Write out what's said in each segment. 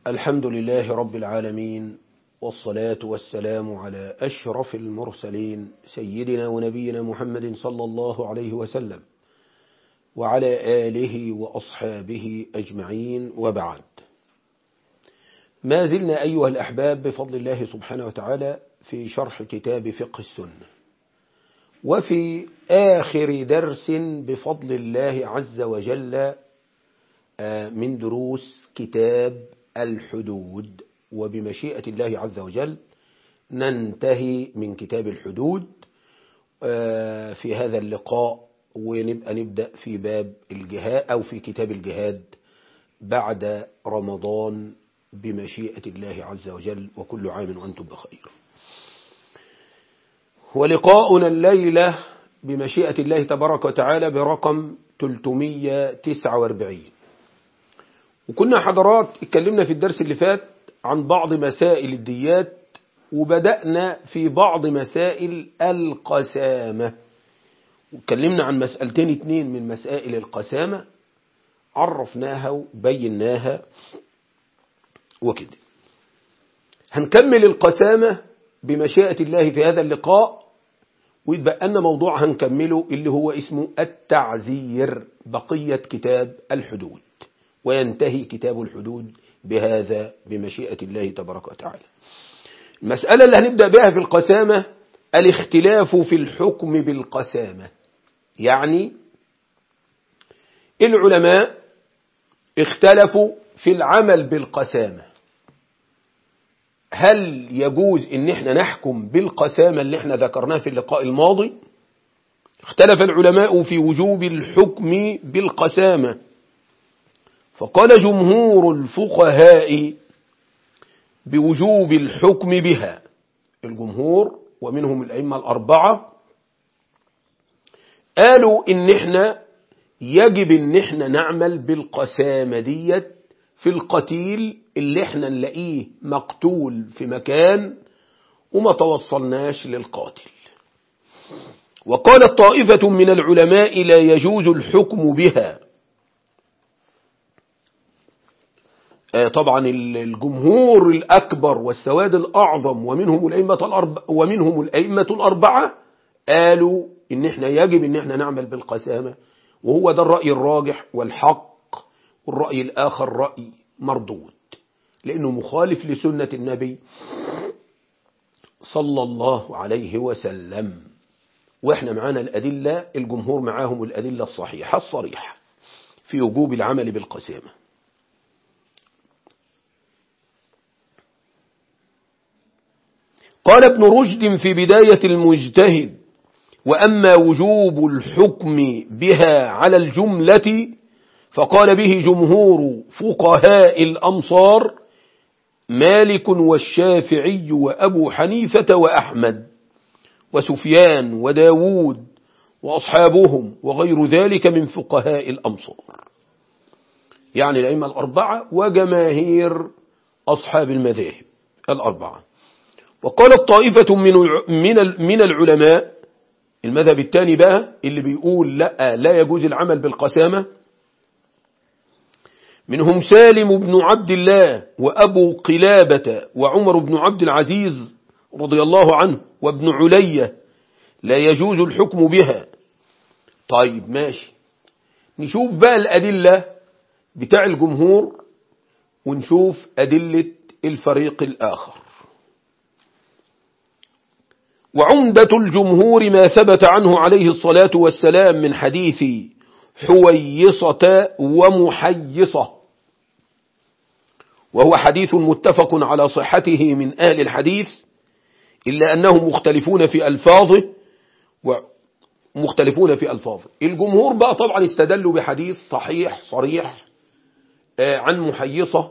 الحمد لله رب العالمين والصلاة والسلام على أشرف المرسلين سيدنا ونبينا محمد صلى الله عليه وسلم وعلى آله وأصحابه أجمعين وبعد ما زلنا أيها الأحباب بفضل الله سبحانه وتعالى في شرح كتاب فقه السنة وفي آخر درس بفضل الله عز وجل من دروس كتاب الحدود وبمشيئة الله عز وجل ننتهي من كتاب الحدود في هذا اللقاء ونبقى نبدأ في باب الجهاد أو في كتاب الجهاد بعد رمضان بمشيئة الله عز وجل وكل عام وأنتم بخير ولقاؤنا الليلة بمشيئة الله تبارك وتعالى برقم 349 وكنا حضرات اتكلمنا في الدرس اللي فات عن بعض مسائل الديات وبدأنا في بعض مسائل القسامة واتكلمنا عن مسألتين اتنين من مسائل القسامة عرفناها وبيناها وكده هنكمل القسامة بمشيئة الله في هذا اللقاء ويتبقى لنا موضوع هنكمله اللي هو اسمه التعزير بقية كتاب الحدود وينتهي كتاب الحدود بهذا بمشيئة الله تبارك وتعالى المسألة اللي هنبدأ بها في القسامة الاختلاف في الحكم بالقسامة يعني العلماء اختلفوا في العمل بالقسامة هل يجوز ان احنا نحكم بالقسامة اللي احنا ذكرناها في اللقاء الماضي اختلف العلماء في وجوب الحكم بالقسامة فقال جمهور الفقهاء بوجوب الحكم بها الجمهور ومنهم الأئمة الأربعة قالوا إن إحنا يجب إن إحنا نعمل بالقسامة ديت في القتيل اللي إحنا نلاقيه مقتول في مكان وما توصلناش للقاتل وقالت طائفة من العلماء لا يجوز الحكم بها طبعا الجمهور الأكبر والسواد الأعظم ومنهم الأئمة الأربعة ومنهم الأئمة الأربعة قالوا إن إحنا يجب إن إحنا نعمل بالقسامة وهو ده الرأي الراجح والحق والرأي الآخر رأي مردود لأنه مخالف لسنة النبي صلى الله عليه وسلم وإحنا معانا الأدلة الجمهور معاهم الأدلة الصحيحة الصريحة في وجوب العمل بالقسامة قال ابن رشد في بداية المجتهد وأما وجوب الحكم بها على الجملة فقال به جمهور فقهاء الأمصار مالك والشافعي وأبو حنيفة وأحمد وسفيان وداود وأصحابهم وغير ذلك من فقهاء الأمصار يعني الأئمة الأربعة وجماهير أصحاب المذاهب الأربعة وقالت طائفة من من من العلماء المذهب الثاني بقى اللي بيقول لا لا يجوز العمل بالقسامة منهم سالم بن عبد الله وأبو قلابة وعمر بن عبد العزيز رضي الله عنه وابن علية لا يجوز الحكم بها طيب ماشي نشوف بقى الأدلة بتاع الجمهور ونشوف أدلة الفريق الآخر وعمدة الجمهور ما ثبت عنه عليه الصلاة والسلام من حديث حويصة ومحيصة وهو حديث متفق على صحته من أهل الحديث إلا أنهم مختلفون في ألفاظه ومختلفون في ألفاظه الجمهور بقى طبعا استدلوا بحديث صحيح صريح عن محيصة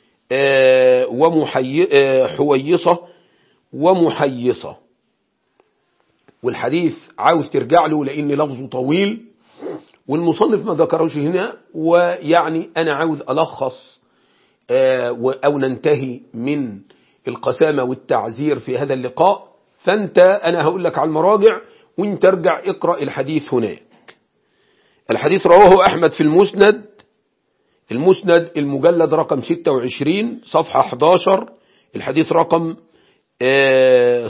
وحويصة ومحيصة والحديث عاوز ترجع له لأن لفظه طويل والمصنف ما ذكروش هنا ويعني أنا عاوز ألخص أو ننتهي من القسامة والتعزير في هذا اللقاء فأنت أنا هقول لك على المراجع وانت ارجع اقرأ الحديث هناك الحديث رواه أحمد في المسند المسند المجلد رقم 26 صفحة 11 الحديث رقم آه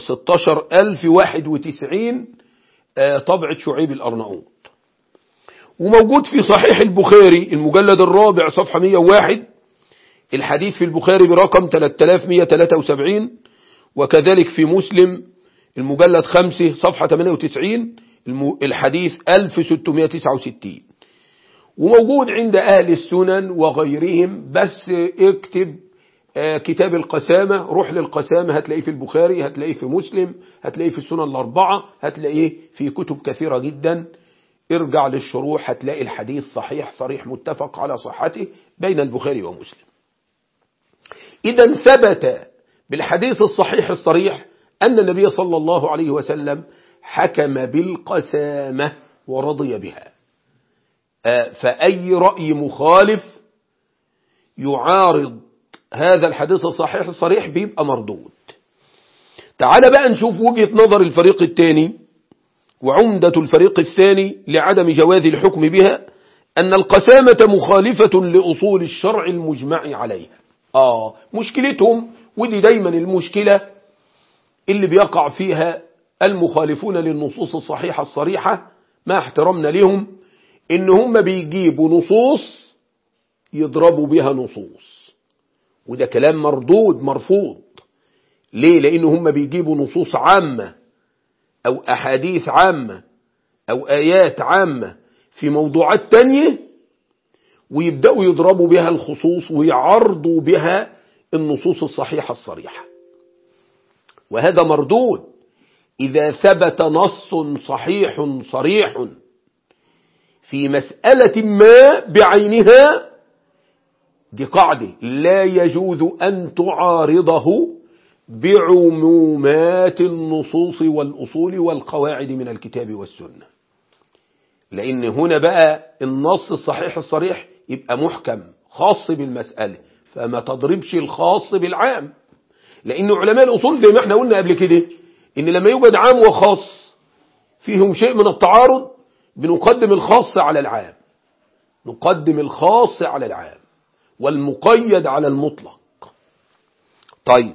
16091 آه طبعة شعيب الأرناؤوط وموجود في صحيح البخاري المجلد الرابع صفحة 101 الحديث في البخاري برقم 3173 وكذلك في مسلم المجلد 5 صفحة 98 الحديث 1669 وموجود عند أهل السنن وغيرهم بس اكتب كتاب القسامة روح للقسامة هتلاقيه في البخاري هتلاقيه في مسلم هتلاقيه في السنن الأربعة هتلاقيه في كتب كثيرة جدا ارجع للشروح هتلاقي الحديث صحيح صريح متفق على صحته بين البخاري ومسلم إذا ثبت بالحديث الصحيح الصريح أن النبي صلى الله عليه وسلم حكم بالقسامة ورضي بها فأي رأي مخالف يعارض هذا الحديث الصحيح الصريح بيبقى مردود تعال بقى نشوف وجهة نظر الفريق الثاني وعمدة الفريق الثاني لعدم جواز الحكم بها أن القسامة مخالفة لأصول الشرع المجمع عليها آه مشكلتهم ودي دايما المشكلة اللي بيقع فيها المخالفون للنصوص الصحيحة الصريحة ما احترمنا لهم ان هم بيجيبوا نصوص يضربوا بها نصوص وده كلام مردود مرفوض ليه لان هم بيجيبوا نصوص عامة او احاديث عامة او ايات عامة في موضوعات تانية ويبدأوا يضربوا بها الخصوص ويعرضوا بها النصوص الصحيحة الصريحة وهذا مردود إذا ثبت نص صحيح صريح في مسألة ما بعينها دي قاعدة لا يجوز أن تعارضه بعمومات النصوص والأصول والقواعد من الكتاب والسنة لأن هنا بقى النص الصحيح الصريح يبقى محكم خاص بالمسألة فما تضربش الخاص بالعام لأن علماء الأصول زي ما احنا قلنا قبل كده إن لما يوجد عام وخاص فيهم شيء من التعارض بنقدم الخاص على العام نقدم الخاص على العام والمقيد على المطلق طيب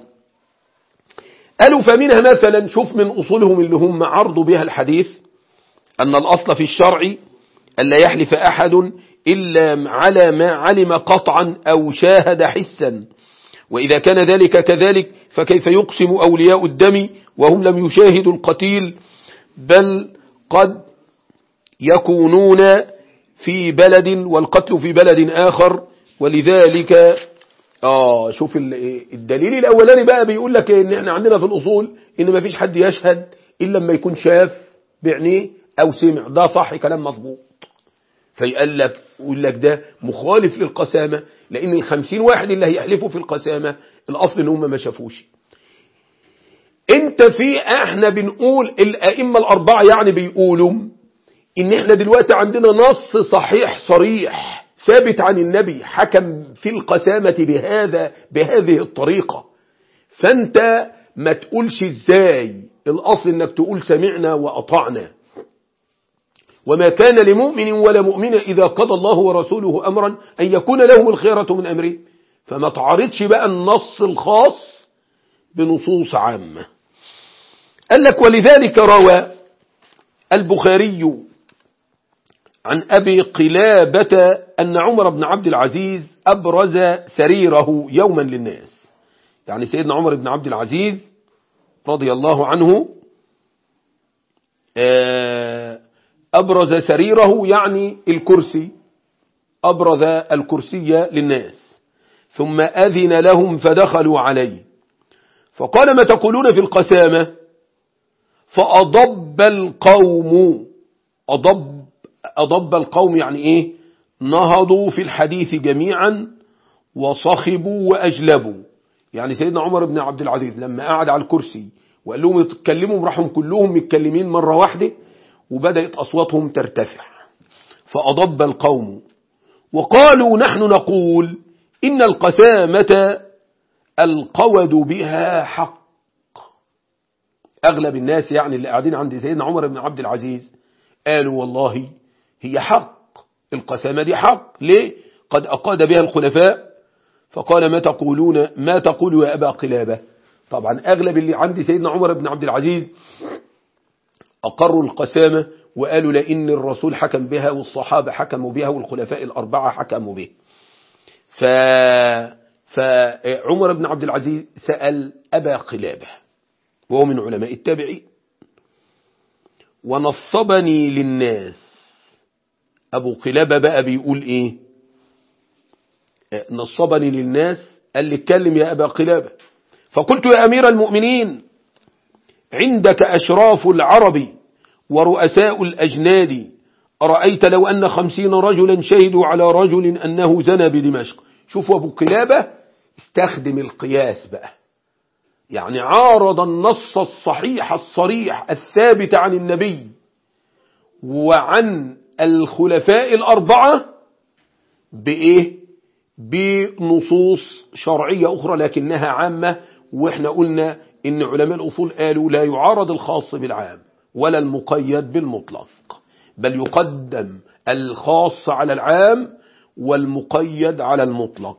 قالوا فمنها مثلا شوف من أصولهم اللي هم عرضوا بها الحديث أن الأصل في الشرع ألا يحلف أحد إلا على ما علم قطعا أو شاهد حسا وإذا كان ذلك كذلك فكيف يقسم أولياء الدم وهم لم يشاهدوا القتيل بل قد يكونون في بلد والقتل في بلد آخر ولذلك آه شوف الدليل الأولاني بقى بيقول لك إن إحنا عندنا في الأصول إن ما فيش حد يشهد إلا لما يكون شاف بعينيه أو سمع ده صح كلام مظبوط فيقال لك يقول لك ده مخالف للقسامة لأن الخمسين واحد اللي هيحلفوا في القسامة الأصل إن هم ما شافوش انت في احنا بنقول الائمة الاربعة يعني بيقولوا ان احنا دلوقتي عندنا نص صحيح صريح ثابت عن النبي حكم في القسامة بهذا بهذه الطريقة فانت ما تقولش ازاي الاصل انك تقول سمعنا واطعنا وما كان لمؤمن ولا مؤمنة إذا قضى الله ورسوله أمرا أن يكون لهم الخيرة من أمره فما تعرضش بقى النص الخاص بنصوص عامة قال لك ولذلك روى البخاري عن أبي قلابة أن عمر بن عبد العزيز أبرز سريره يوما للناس يعني سيدنا عمر بن عبد العزيز رضي الله عنه أبرز سريره يعني الكرسي أبرز الكرسي للناس ثم أذن لهم فدخلوا عليه فقال ما تقولون في القسامة فأضب القوم أضب, أضب القوم يعني إيه نهضوا في الحديث جميعا وصخبوا وأجلبوا يعني سيدنا عمر بن عبد العزيز لما قعد على الكرسي وقال لهم يتكلموا راحوا كلهم متكلمين مرة واحدة وبدأت أصواتهم ترتفع فأضب القوم وقالوا نحن نقول إن القسامة القود بها حق أغلب الناس يعني اللي قاعدين عند سيدنا عمر بن عبد العزيز قالوا والله هي حق القسامة دي حق ليه؟ قد أقاد بها الخلفاء فقال ما تقولون ما تقول يا أبا قلابة طبعا أغلب اللي عندي سيدنا عمر بن عبد العزيز أقروا القسامة وقالوا لأن الرسول حكم بها والصحابة حكموا بها والخلفاء الأربعة حكموا به ف... فعمر بن عبد العزيز سأل أبا قلابة وهو من علماء التابعين ونصبني للناس أبو قلابة بقى بيقول إيه نصبني للناس قال لي اتكلم يا أبا قلابة فقلت يا أمير المؤمنين عندك أشراف العرب ورؤساء الأجناد أرأيت لو أن خمسين رجلا شهدوا على رجل أنه زنى بدمشق شوفوا أبو قلابة استخدم القياس بقى يعني عارض النص الصحيح الصريح الثابت عن النبي وعن الخلفاء الأربعة بإيه بنصوص شرعية أخرى لكنها عامة وإحنا قلنا إن علماء الأصول قالوا لا يعارض الخاص بالعام ولا المقيد بالمطلق بل يقدم الخاص على العام والمقيد على المطلق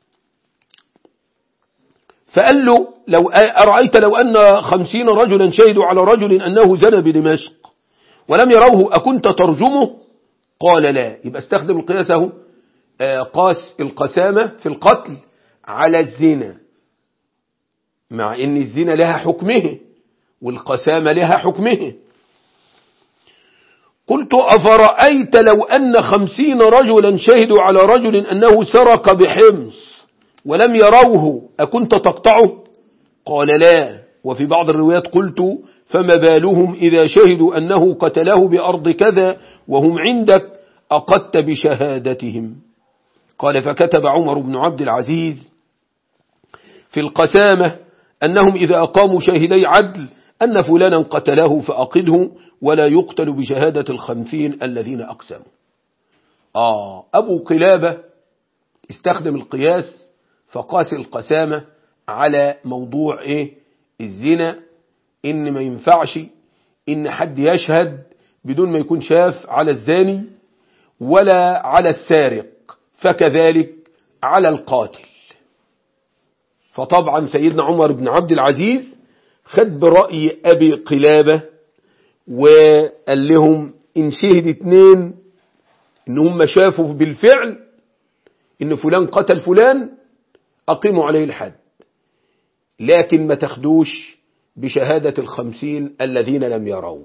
فقال له لو أرأيت لو أن خمسين رجلا شهدوا على رجل أنه زنى بدمشق ولم يروه أكنت ترجمه قال لا يبقى استخدم القياس اهو قاس القسامة في القتل على الزنا مع ان الزنا لها حكمه والقسامة لها حكمه قلت أفرأيت لو أن خمسين رجلا شهدوا على رجل أنه سرق بحمص ولم يروه أكنت تقطعه قال لا وفي بعض الروايات قلت فما بالهم إذا شهدوا أنه قتله بأرض كذا وهم عندك أقدت بشهادتهم قال فكتب عمر بن عبد العزيز في القسامة أنهم إذا أقاموا شاهدي عدل أن فلانا قتله فأقده ولا يقتل بشهادة الخمسين الذين أقسموا آه أبو قلابة استخدم القياس فقاس القسامة على موضوع إيه الزنا إن ما ينفعش إن حد يشهد بدون ما يكون شاف على الزاني ولا على السارق فكذلك على القاتل فطبعا سيدنا عمر بن عبد العزيز خد برأي أبي قلابة وقال لهم إن شهد اتنين إن هم شافوا بالفعل إن فلان قتل فلان أقيموا عليه الحد لكن ما تاخدوش بشهادة الخمسين الذين لم يروا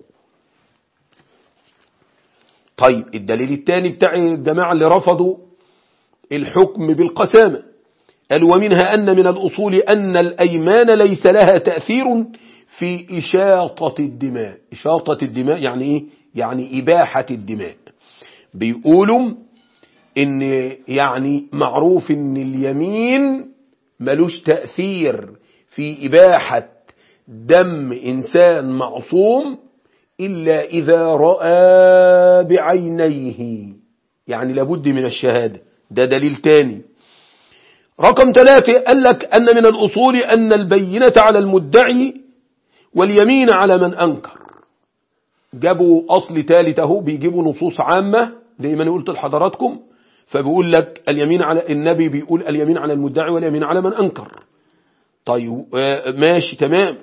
طيب الدليل الثاني بتاع الجماعة اللي رفضوا الحكم بالقسامة قال ومنها أن من الأصول أن الأيمان ليس لها تأثير في إشاطة الدماء إشاطة الدماء يعني إيه؟ يعني إباحة الدماء بيقولوا إن يعني معروف إن اليمين ملوش تأثير في إباحة دم إنسان معصوم إلا إذا رأى بعينيه يعني لابد من الشهادة ده دليل تاني رقم ثلاثة قال لك أن من الأصول أن البينة على المدعي واليمين على من أنكر جابوا أصل ثالث اهو بيجيبوا نصوص عامة زي ما أنا قلت لحضراتكم فبيقول لك اليمين على النبي بيقول اليمين على المدعي واليمين على من أنكر طيب ماشي تمام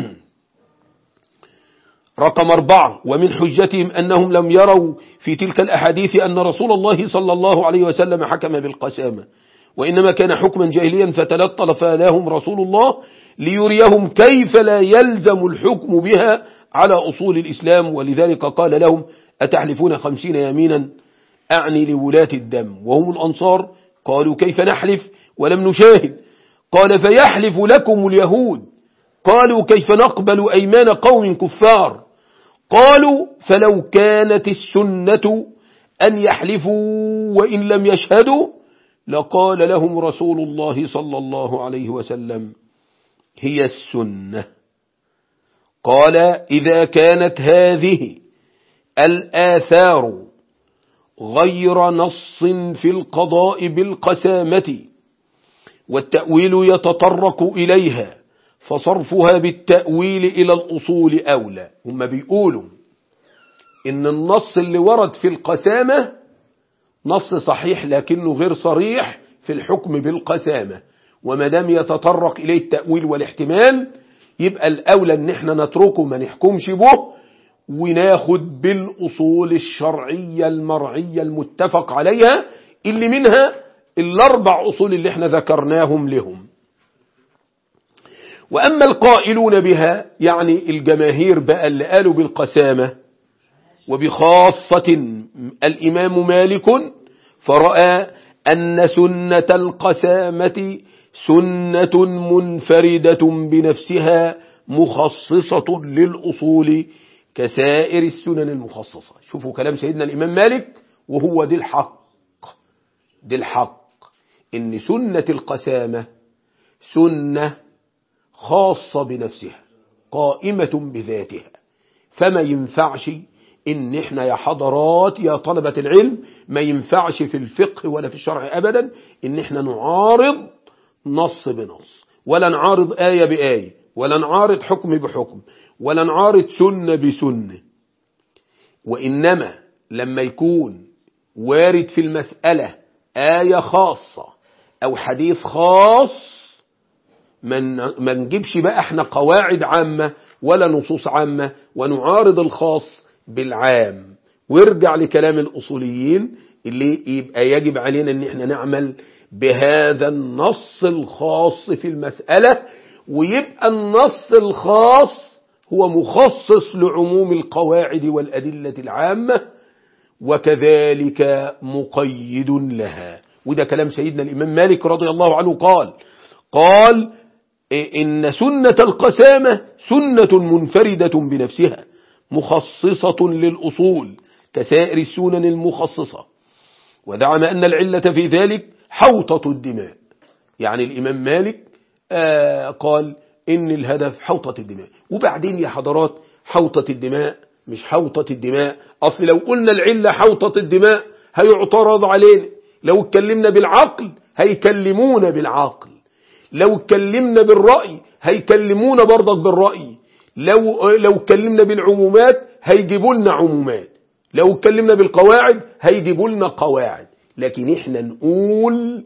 رقم أربعة ومن حجتهم أنهم لم يروا في تلك الأحاديث أن رسول الله صلى الله عليه وسلم حكم بالقسامة وإنما كان حكما جاهليا فتلطل لهم رسول الله ليريهم كيف لا يلزم الحكم بها على أصول الإسلام ولذلك قال لهم أتحلفون خمسين يمينا أعني لولاة الدم وهم الأنصار قالوا كيف نحلف ولم نشاهد قال فيحلف لكم اليهود قالوا كيف نقبل أيمان قوم كفار قالوا فلو كانت السنة أن يحلفوا وإن لم يشهدوا لقال لهم رسول الله صلى الله عليه وسلم هي السنة قال إذا كانت هذه الآثار غير نص في القضاء بالقسامة والتأويل يتطرق إليها فصرفها بالتأويل إلى الأصول أولى هم بيقولوا إن النص اللي ورد في القسامة نص صحيح لكنه غير صريح في الحكم بالقسامة وما دام يتطرق إليه التأويل والاحتمال يبقى الأولى ان احنا نتركه ما نحكمش به وناخد بالأصول الشرعية المرعية المتفق عليها اللي منها الأربع أصول اللي احنا ذكرناهم لهم وأما القائلون بها يعني الجماهير بقى اللي قالوا بالقسامة وبخاصة الإمام مالك فرأى أن سنة القسامة سنة منفردة بنفسها مخصصة للأصول كسائر السنن المخصصة شوفوا كلام سيدنا الإمام مالك وهو دي الحق دي الحق إن سنة القسامة سنة خاصة بنفسها قائمة بذاتها فما ينفعش إن إحنا يا حضرات يا طلبة العلم ما ينفعش في الفقه ولا في الشرع أبدا إن إحنا نعارض نص بنص ولا نعارض آية بآية ولا نعارض حكم بحكم ولا نعارض سنة بسنة وإنما لما يكون وارد في المسألة آية خاصة أو حديث خاص ما نجيبش بقى احنا قواعد عامة ولا نصوص عامة ونعارض الخاص بالعام وارجع لكلام الأصوليين اللي يبقى يجب علينا ان احنا نعمل بهذا النص الخاص في المسألة ويبقى النص الخاص هو مخصص لعموم القواعد والأدلة العامة وكذلك مقيد لها وده كلام سيدنا الإمام مالك رضي الله عنه قال قال إن سنة القسامة سنة منفردة بنفسها مخصصة للأصول كسائر السنن المخصصة ودعم أن العلة في ذلك حوطة الدماء يعني الإمام مالك آه قال إن الهدف حوطة الدماء وبعدين يا حضرات حوطة الدماء مش حوطة الدماء أصل لو قلنا العلة حوطة الدماء هيعترض علينا لو اتكلمنا بالعقل هيكلمونا بالعقل لو اتكلمنا بالرأي هيكلمونا برضك بالرأي لو لو اتكلمنا بالعمومات هيجيبوا لنا عمومات لو اتكلمنا بالقواعد هيجيبوا لنا قواعد لكن احنا نقول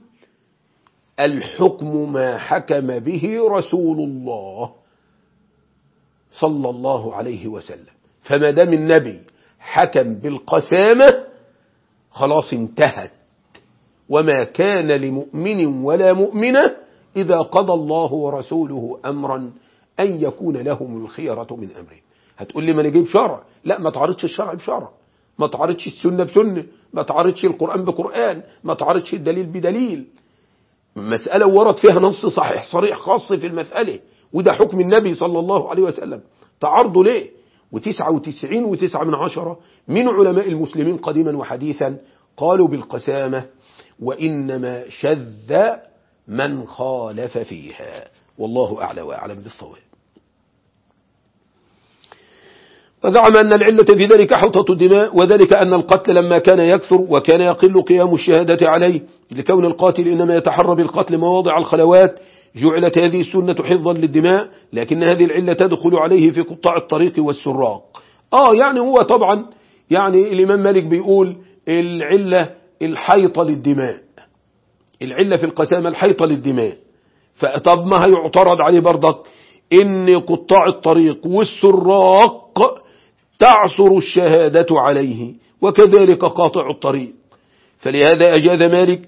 الحكم ما حكم به رسول الله صلى الله عليه وسلم فما دام النبي حكم بالقسامة خلاص انتهت وما كان لمؤمن ولا مؤمنة إذا قضى الله ورسوله أمرا أن يكون لهم الخيرة من أمره هتقول لي ما نجيب شرع لا ما تعرضش الشرع بشرع ما تعرضش السنة بسنة ما تعرضش القرآن بقرآن ما تعرضش الدليل بدليل مسألة ورد فيها نص صحيح صريح خاص في المسألة وده حكم النبي صلى الله عليه وسلم تعرضه ليه وتسعة وتسعين وتسعة من عشرة من علماء المسلمين قديما وحديثا قالوا بالقسامة وإنما شذ من خالف فيها والله أعلى وأعلم بالصواب وزعم أن العلة في ذلك حوطة الدماء وذلك أن القتل لما كان يكثر وكان يقل قيام الشهادة عليه لكون القاتل إنما يتحرى بالقتل مواضع الخلوات جعلت هذه السنة حفظا للدماء لكن هذه العلة تدخل عليه في قطاع الطريق والسراق آه يعني هو طبعا يعني الإمام مالك بيقول العلة الحيطة للدماء العلة في القسامة الحيطة للدماء فطب ما هيعترض عليه برضك إن قطاع الطريق والسراق تعصر الشهادة عليه وكذلك قاطع الطريق فلهذا أجاز مالك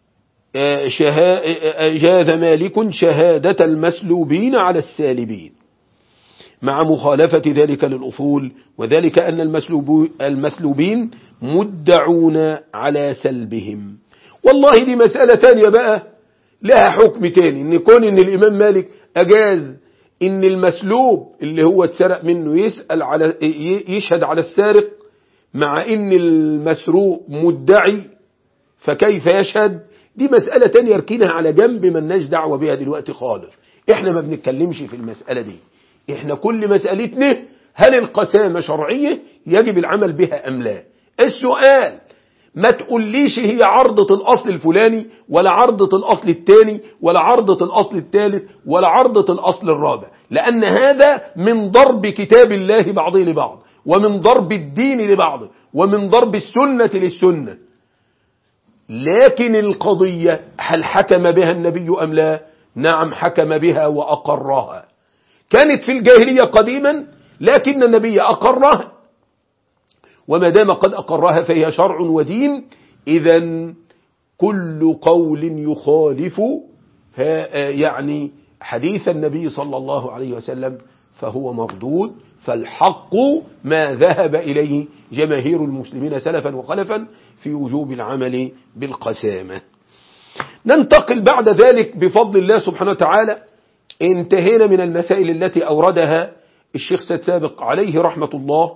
أجاز مالك شهادة المسلوبين على السالبين مع مخالفة ذلك للأصول وذلك أن المسلوبين مدعون على سلبهم والله دي مسألة تانية بقى لها حكم تاني ان كون ان الامام مالك اجاز ان المسلوب اللي هو اتسرق منه يسأل على يشهد على السارق مع ان المسروق مدعي فكيف يشهد دي مسألة تانية يركنها على جنب ملناش دعوة بها دلوقتي خالص احنا ما بنتكلمش في المسألة دي احنا كل مسألتنا هل القسامة شرعية يجب العمل بها ام لا السؤال ما تقوليش هي عرضة الأصل الفلاني ولا عرضة الأصل الثاني ولا عرضة الأصل الثالث ولا عرضة الأصل الرابع لأن هذا من ضرب كتاب الله بعضه لبعض ومن ضرب الدين لبعض ومن ضرب السنة للسنة لكن القضية هل حكم بها النبي أم لا نعم حكم بها وأقرها كانت في الجاهلية قديما لكن النبي أقرها وما دام قد أقرها فهي شرع ودين إذا كل قول يخالف يعني حديث النبي صلى الله عليه وسلم فهو مردود فالحق ما ذهب إليه جماهير المسلمين سلفا وخلفا في وجوب العمل بالقسامة ننتقل بعد ذلك بفضل الله سبحانه وتعالى انتهينا من المسائل التي أوردها الشيخ سيد سابق عليه رحمة الله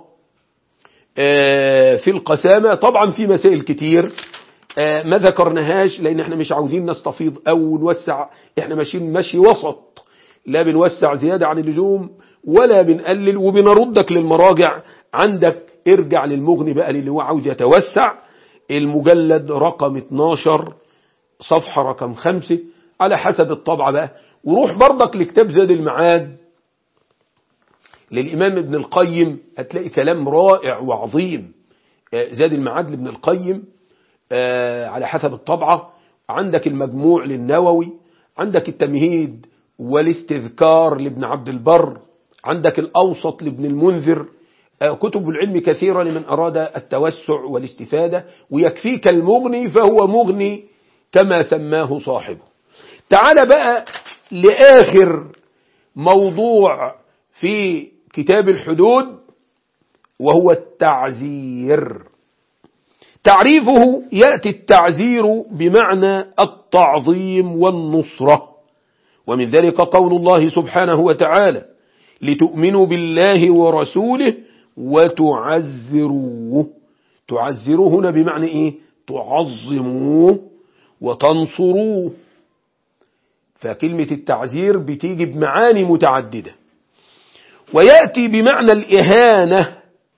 في القسامة طبعا في مسائل كتير ما ذكرناهاش لأن احنا مش عاوزين نستفيض أو نوسع احنا ماشيين مشي وسط لا بنوسع زيادة عن اللزوم ولا بنقلل وبنردك للمراجع عندك ارجع للمغني بقى اللي هو عاوز يتوسع المجلد رقم 12 صفحة رقم 5 على حسب الطبعة بقى وروح برضك لكتاب زاد المعاد للإمام ابن القيم هتلاقي كلام رائع وعظيم زاد المعاد لابن القيم على حسب الطبعة عندك المجموع للنووي عندك التمهيد والاستذكار لابن عبد البر عندك الأوسط لابن المنذر كتب العلم كثيرة لمن أراد التوسع والاستفادة ويكفيك المغني فهو مغني كما سماه صاحبه تعال بقى لآخر موضوع في كتاب الحدود وهو التعزير تعريفه يأتي التعزير بمعنى التعظيم والنصرة ومن ذلك قول الله سبحانه وتعالى لتؤمنوا بالله ورسوله وتعزروه تعزروه هنا بمعنى ايه تعظموه وتنصروه فكلمة التعزير بتيجي بمعاني متعددة ويأتي بمعنى الإهانة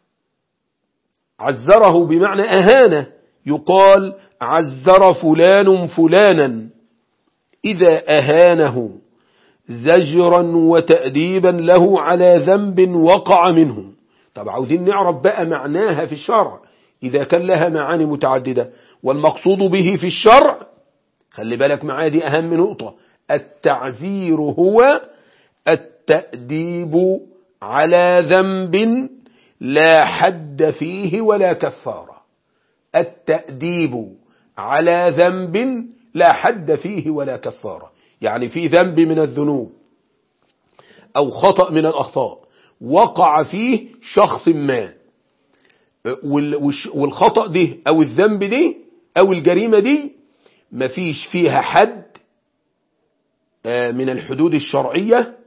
عزره بمعنى أهانة يقال عزر فلان فلانا إذا أهانه زجرا وتأديبا له على ذنب وقع منه طب عاوزين نعرف بقى معناها في الشرع إذا كان لها معاني متعددة والمقصود به في الشرع خلي بالك معايا دي أهم نقطة التعزير هو التأديب على ذنب لا حد فيه ولا كفارة التأديب على ذنب لا حد فيه ولا كفارة يعني في ذنب من الذنوب أو خطأ من الأخطاء وقع فيه شخص ما والخطأ ده أو الذنب ده أو الجريمة دي مفيش فيها حد من الحدود الشرعية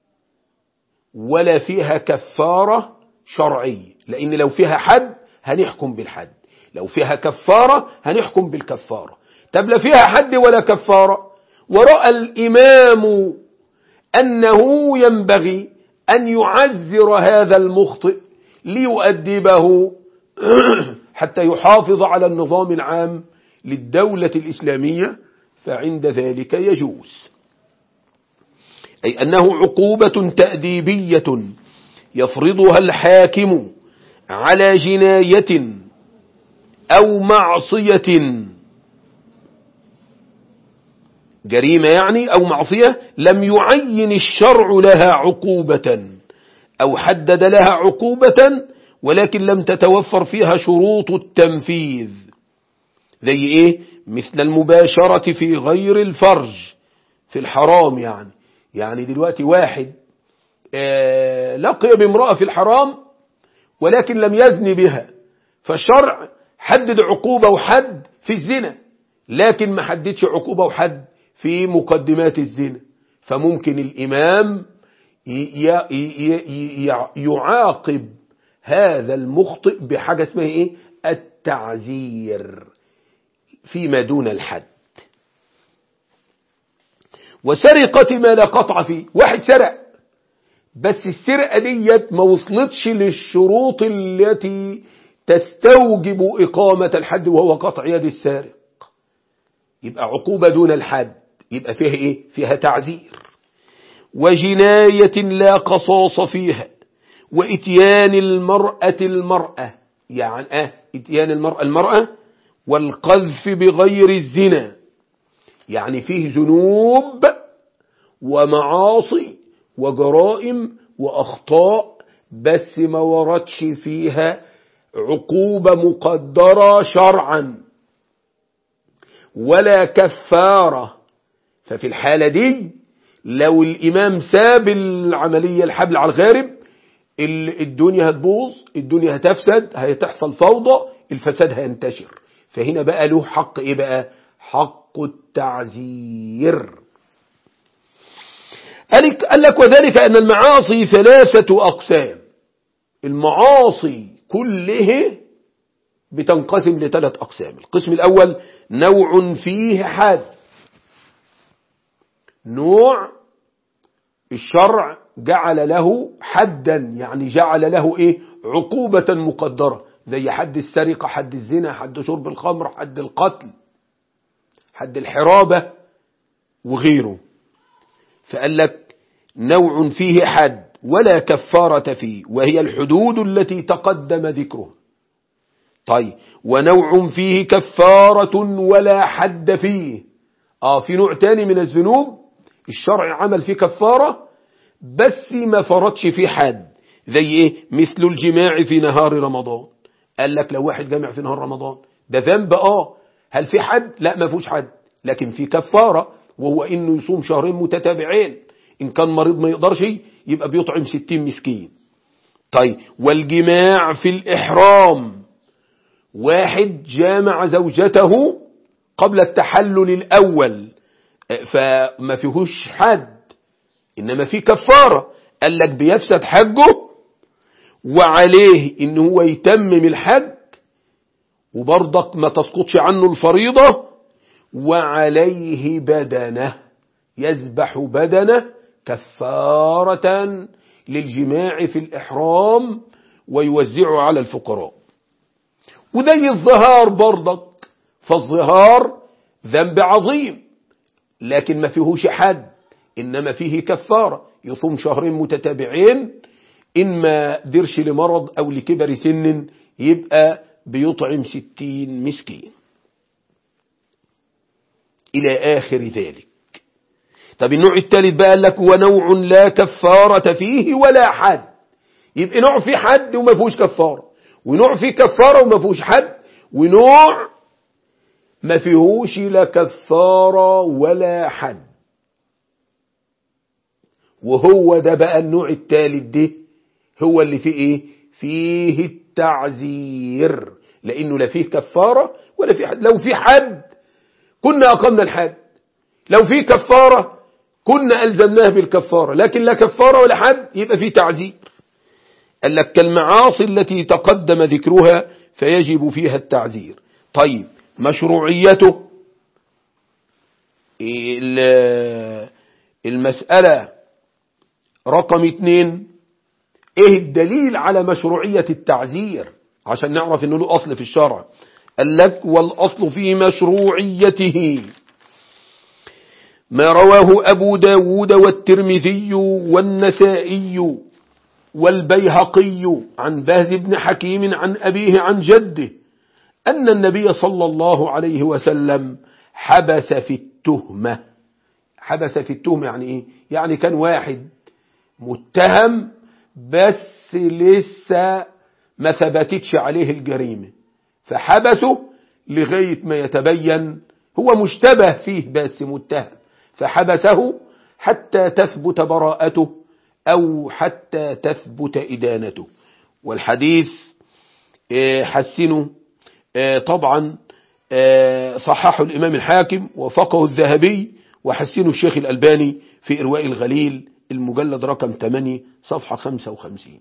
ولا فيها كفارة شرعية لأن لو فيها حد هنحكم بالحد لو فيها كفارة هنحكم بالكفارة طب لا فيها حد ولا كفارة ورأى الإمام أنه ينبغي أن يعزر هذا المخطئ ليؤدبه حتى يحافظ على النظام العام للدولة الإسلامية فعند ذلك يجوز أي أنه عقوبة تأديبية يفرضها الحاكم على جناية أو معصية جريمة يعني أو معصية لم يعين الشرع لها عقوبة أو حدد لها عقوبة ولكن لم تتوفر فيها شروط التنفيذ زي إيه مثل المباشرة في غير الفرج في الحرام يعني يعني دلوقتي واحد آه لقي بامرأة في الحرام ولكن لم يزني بها فالشرع حدد عقوبة وحد في الزنا لكن ما حددش عقوبة وحد في مقدمات الزنا فممكن الإمام يعاقب هذا المخطئ بحاجة اسمها إيه التعزير فيما دون الحد وسرقة ما لا قطع فيه واحد سرق بس السرقة ديت ما وصلتش للشروط التي تستوجب إقامة الحد وهو قطع يد السارق يبقى عقوبة دون الحد يبقى فيها إيه فيها تعزير وجناية لا قصاص فيها وإتيان المرأة المرأة يعني أه إتيان المرأة المرأة والقذف بغير الزنا يعني فيه ذنوب ومعاصي وجرائم وأخطاء بس ما وردش فيها عقوبة مقدرة شرعا ولا كفارة ففي الحالة دي لو الإمام ساب العملية الحبل على الغارب الدنيا هتبوظ الدنيا هتفسد هتحصل فوضى الفساد هينتشر فهنا بقى له حق ايه بقى حق التعزير قال لك وذلك أن المعاصي ثلاثة أقسام المعاصي كله بتنقسم لثلاث أقسام القسم الأول نوع فيه حد نوع الشرع جعل له حدا يعني جعل له ايه عقوبة مقدرة زي حد السرقة حد الزنا حد شرب الخمر حد القتل حد الحرابة وغيره فقال لك نوع فيه حد ولا كفارة فيه وهي الحدود التي تقدم ذكرها طيب ونوع فيه كفارة ولا حد فيه آه في نوع تاني من الذنوب الشرع عمل فيه كفارة بس ما فرضش فيه حد زي ايه مثل الجماع في نهار رمضان قال لك لو واحد جامع في نهار رمضان ده ذنب اه هل في حد لا ما فيهوش حد لكن في كفارة وهو انه يصوم شهرين متتابعين ان كان مريض ما يقدرش يبقى بيطعم ستين مسكين طيب والجماع في الإحرام واحد جامع زوجته قبل التحلل الأول فما فيهوش حد إنما في كفارة قال لك بيفسد حجه وعليه إن هو يتمم الحج وبرضك ما تسقطش عنه الفريضة وعليه بدنه يذبح بدنه كفارة للجماع في الإحرام ويوزعه على الفقراء وزي الظهار برضك فالظهار ذنب عظيم لكن ما فيهوش حد إنما فيه كفارة يصوم شهرين متتابعين إن ما درش لمرض أو لكبر سن يبقى بيطعم ستين مسكين إلى آخر ذلك طب النوع الثالث بقى قال لك ونوع لا كفارة فيه ولا حد يبقى نوع فيه حد وما فيهوش كفارة ونوع فيه كفارة وما فيهوش حد ونوع ما فيهوش لا كفارة ولا حد وهو ده بقى النوع الثالث ده هو اللي فيه ايه فيه التعزير لانه لا فيه كفارة ولا فيه حد لو في حد كنا اقمنا الحد لو في كفارة كنا ألزمناه بالكفارة لكن لا كفارة ولا حد يبقى في تعزير قال لك كالمعاصي التي تقدم ذكرها فيجب فيها التعزير طيب مشروعيته المسألة رقم اتنين ايه الدليل على مشروعية التعزير عشان نعرف انه له اصل في الشرع قال لك والاصل في مشروعيته ما رواه أبو داود والترمذي والنسائي والبيهقي عن باز بن حكيم عن أبيه عن جده أن النبي صلى الله عليه وسلم حبس في التهمة حبس في التهمة يعني إيه؟ يعني كان واحد متهم بس لسه ما ثبتتش عليه الجريمة فحبسه لغاية ما يتبين هو مشتبه فيه بس متهم فحبسه حتى تثبت براءته أو حتى تثبت إدانته والحديث حسنه طبعا صححه الإمام الحاكم وفقه الذهبي وحسنه الشيخ الألباني في إرواء الغليل المجلد رقم 8 صفحة 55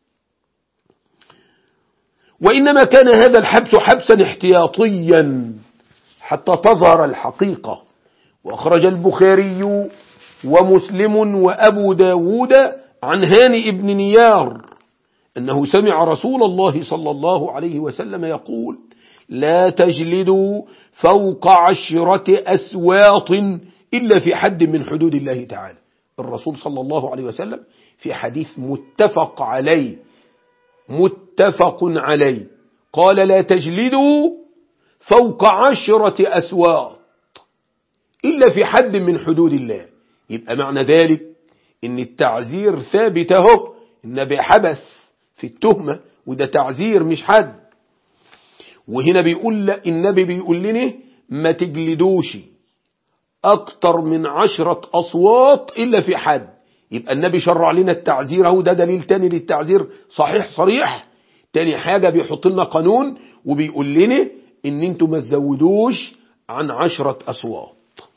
وإنما كان هذا الحبس حبسا احتياطيا حتى تظهر الحقيقة وأخرج البخاري ومسلم وأبو داود عن هاني ابن نيار أنه سمع رسول الله صلى الله عليه وسلم يقول لا تجلدوا فوق عشرة أسواط إلا في حد من حدود الله تعالى الرسول صلى الله عليه وسلم في حديث متفق عليه متفق عليه قال لا تجلدوا فوق عشرة أسواط إلا في حد من حدود الله يبقى معنى ذلك إن التعزير ثابت اهو النبي حبس في التهمة وده تعزير مش حد وهنا بيقول لا النبي بيقول لنا ما تجلدوش أكتر من عشرة أصوات إلا في حد يبقى النبي شرع لنا التعزير اهو ده دليل تاني للتعزير صحيح صريح تاني حاجة بيحط لنا قانون وبيقول لنا ان انتوا ما تزودوش عن عشرة أصوات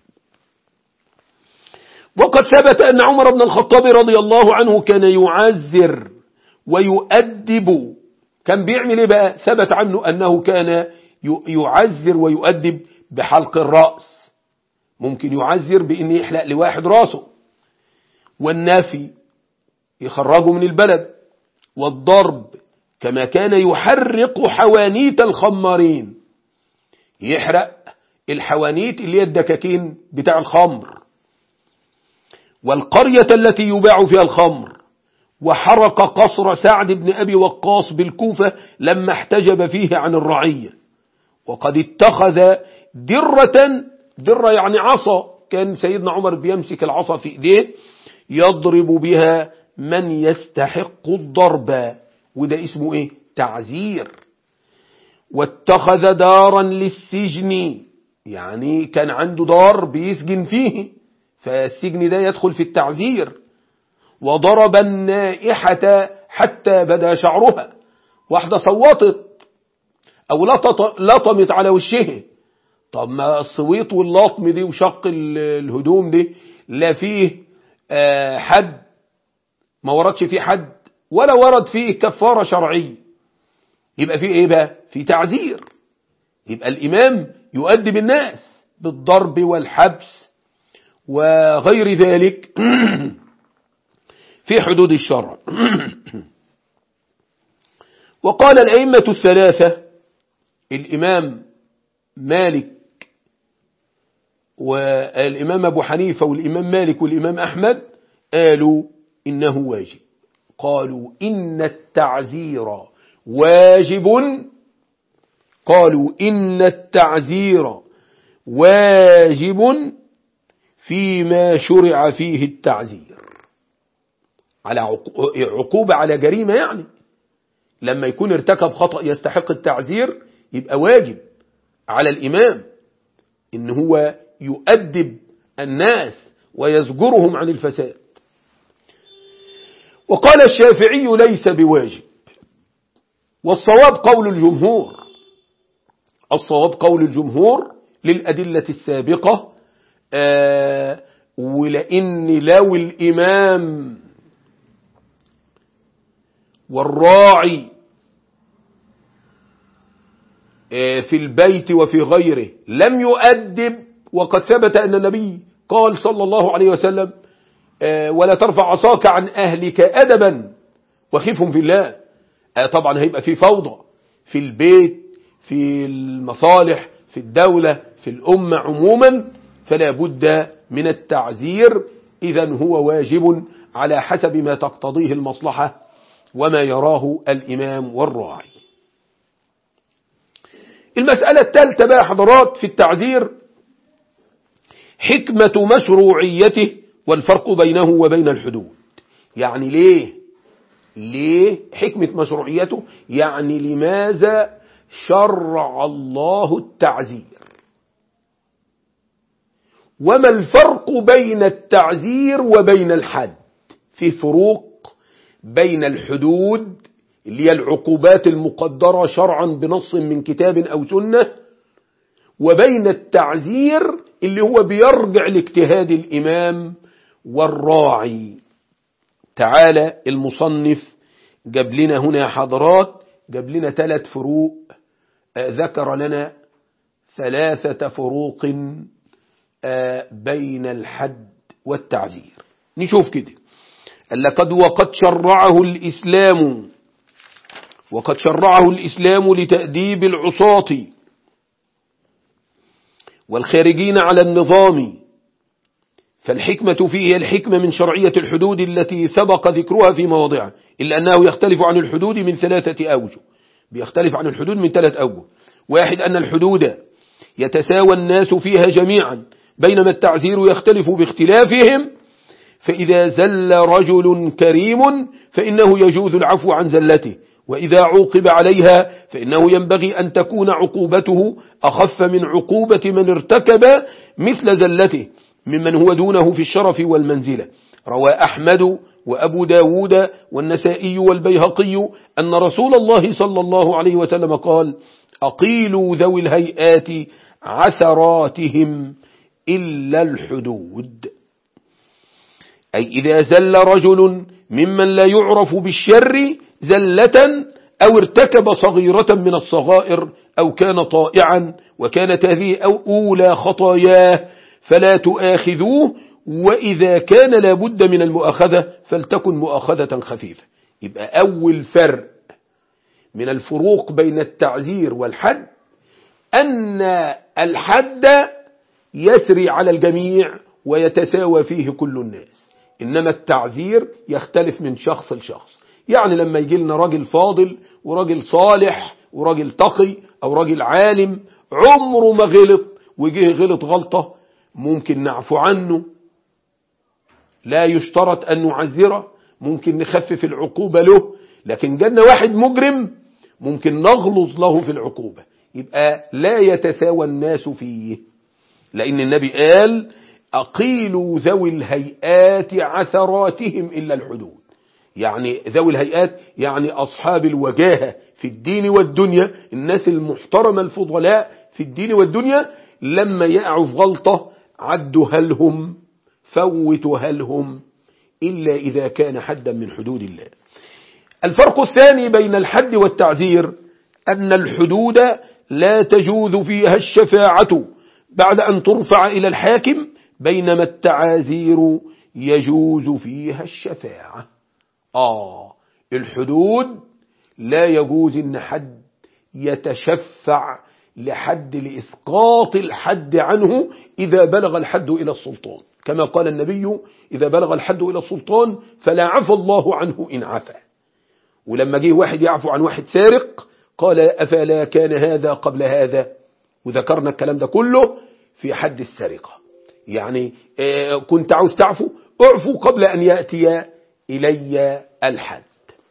وقد ثبت أن عمر بن الخطاب رضي الله عنه كان يعزر ويؤدب كان بيعمل ايه بقى ثبت عنه أنه كان يعزر ويؤدب بحلق الرأس ممكن يعزر بأن يحلق لواحد راسه والنافي يخرجه من البلد والضرب كما كان يحرق حوانيت الخمارين يحرق الحوانيت اللي هي الدكاكين بتاع الخمر والقرية التي يباع فيها الخمر وحرق قصر سعد بن أبي وقاص بالكوفة لما احتجب فيه عن الرعية وقد اتخذ درة درة يعني عصا كان سيدنا عمر بيمسك العصا في ايديه يضرب بها من يستحق الضرب وده اسمه ايه تعزير واتخذ دارا للسجن يعني كان عنده دار بيسجن فيه فالسجن ده يدخل في التعزير وضرب النائحة حتى بدا شعرها واحدة صوتت أو لطمت على وشها طب ما الصويت واللطم دي وشق الهدوم دي لا فيه حد ما وردش فيه حد ولا ورد فيه كفارة شرعية يبقى فيه ايه بقى في تعزير يبقى الإمام يؤدب الناس بالضرب والحبس وغير ذلك في حدود الشرع وقال الأئمة الثلاثة الإمام مالك والإمام أبو حنيفة والإمام مالك والإمام أحمد قالوا إنه واجب قالوا إن التعزير واجب قالوا إن التعزير واجب فيما شرع فيه التعزير على عقوبة على جريمة يعني لما يكون ارتكب خطأ يستحق التعزير يبقى واجب على الإمام إن هو يؤدب الناس ويزجرهم عن الفساد وقال الشافعي ليس بواجب والصواب قول الجمهور الصواب قول الجمهور للأدلة السابقة آه ولأن لو الإمام والراعي آه في البيت وفي غيره لم يؤدب وقد ثبت أن النبي قال صلى الله عليه وسلم آه ولا ترفع عصاك عن أهلك أدبا وخفهم في الله طبعا هيبقى في فوضى في البيت في المصالح في الدولة في الأمة عموما فلا بد من التعزير إذا هو واجب على حسب ما تقتضيه المصلحة وما يراه الإمام والراعي المسألة الثالثة بقى حضرات في التعذير حكمة مشروعيته والفرق بينه وبين الحدود يعني ليه ليه حكمة مشروعيته يعني لماذا شرع الله التعزير وما الفرق بين التعزير وبين الحد في فروق بين الحدود اللي هي العقوبات المقدرة شرعا بنص من كتاب أو سنة وبين التعزير اللي هو بيرجع لاجتهاد الإمام والراعي تعالى المصنف جاب لنا هنا حضرات جاب لنا ثلاث فروق ذكر لنا ثلاثة فروق بين الحد والتعزير نشوف كده لقد وقد شرعه الإسلام وقد شرعه الإسلام لتأديب العصاة والخارجين على النظام فالحكمة فيه هي الحكمة من شرعية الحدود التي سبق ذكرها في مواضعها إلا أنه يختلف عن الحدود من ثلاثة أوجه بيختلف عن الحدود من ثلاث أوجه واحد أن الحدود يتساوى الناس فيها جميعا بينما التعزير يختلف باختلافهم فإذا زل رجل كريم فإنه يجوز العفو عن زلته وإذا عوقب عليها فإنه ينبغي أن تكون عقوبته أخف من عقوبة من ارتكب مثل زلته ممن هو دونه في الشرف والمنزلة روى أحمد وأبو داود والنسائي والبيهقي أن رسول الله صلى الله عليه وسلم قال أقيلوا ذوي الهيئات عثراتهم إلا الحدود أي إذا زل رجل ممن لا يعرف بالشر زلة أو ارتكب صغيرة من الصغائر أو كان طائعا وكانت هذه أو أولى خطاياه فلا تؤاخذوه وإذا كان لابد من المؤاخذة فلتكن مؤاخذة خفيفة يبقى أول فرق من الفروق بين التعزير والحد أن الحد يسري على الجميع ويتساوى فيه كل الناس إنما التعزير يختلف من شخص لشخص يعني لما يجي لنا راجل فاضل وراجل صالح وراجل تقي أو راجل عالم عمره ما غلط وجه غلط غلطة ممكن نعفو عنه لا يشترط أن نعزره ممكن نخفف العقوبة له لكن جانا واحد مجرم ممكن نغلظ له في العقوبة يبقى لا يتساوى الناس فيه لأن النبي قال أقيلوا ذوي الهيئات عثراتهم إلا الحدود يعني ذوي الهيئات يعني أصحاب الوجاهة في الدين والدنيا الناس المحترمة الفضلاء في الدين والدنيا لما يقعوا في غلطة عدها لهم فوتها لهم إلا إذا كان حدا من حدود الله الفرق الثاني بين الحد والتعزير أن الحدود لا تجوز فيها الشفاعة بعد أن ترفع إلى الحاكم بينما التعازير يجوز فيها الشفاعة آه الحدود لا يجوز أن حد يتشفع لحد لإسقاط الحد عنه إذا بلغ الحد إلى السلطان كما قال النبي إذا بلغ الحد إلى السلطان فلا عفى الله عنه إن عفى ولما جه واحد يعفو عن واحد سارق قال أفلا كان هذا قبل هذا وذكرنا الكلام ده كله في حد السرقة يعني كنت عاوز تعفو اعفو قبل أن يأتي إلي الحد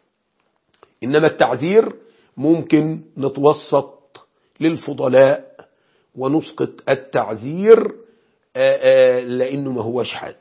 إنما التعذير ممكن نتوسط للفضلاء ونسقط التعذير لأنه ما هوش حد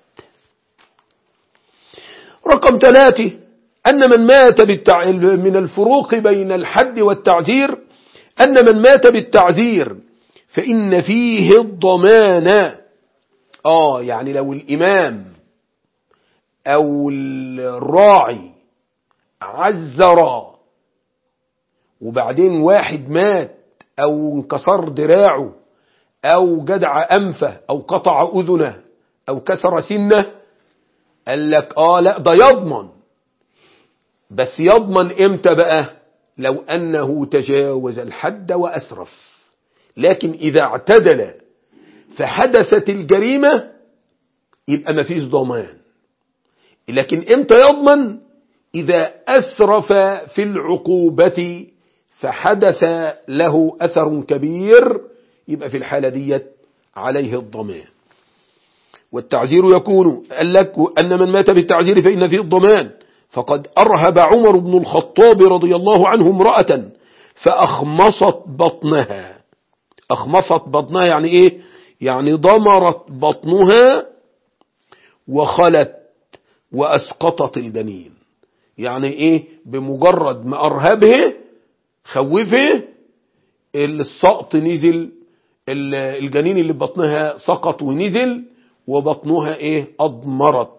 رقم ثلاثة أن من مات بالتع... من الفروق بين الحد والتعذير أن من مات بالتعذير فإن فيه الضمان آه يعني لو الإمام أو الراعي عذر وبعدين واحد مات أو انكسر دراعه أو جدع أنفه أو قطع أذنه أو كسر سنه قال لك آه لا ده يضمن بس يضمن إمتى بقى لو أنه تجاوز الحد وأسرف لكن إذا اعتدل فحدثت الجريمة يبقى ما فيش ضمان لكن إمتى يضمن إذا أسرف في العقوبة فحدث له أثر كبير يبقى في الحالة ديت عليه الضمان والتعزير يكون قال لك أن من مات بالتعزير فإن فيه الضمان فقد أرهب عمر بن الخطاب رضي الله عنه امرأة فأخمصت بطنها أخمصت بطنها يعني إيه يعني ضمرت بطنها وخلت وأسقطت الجنين يعني إيه بمجرد ما أرهبه خوفه السقط نزل الجنين اللي بطنها سقط ونزل وبطنها ايه اضمرت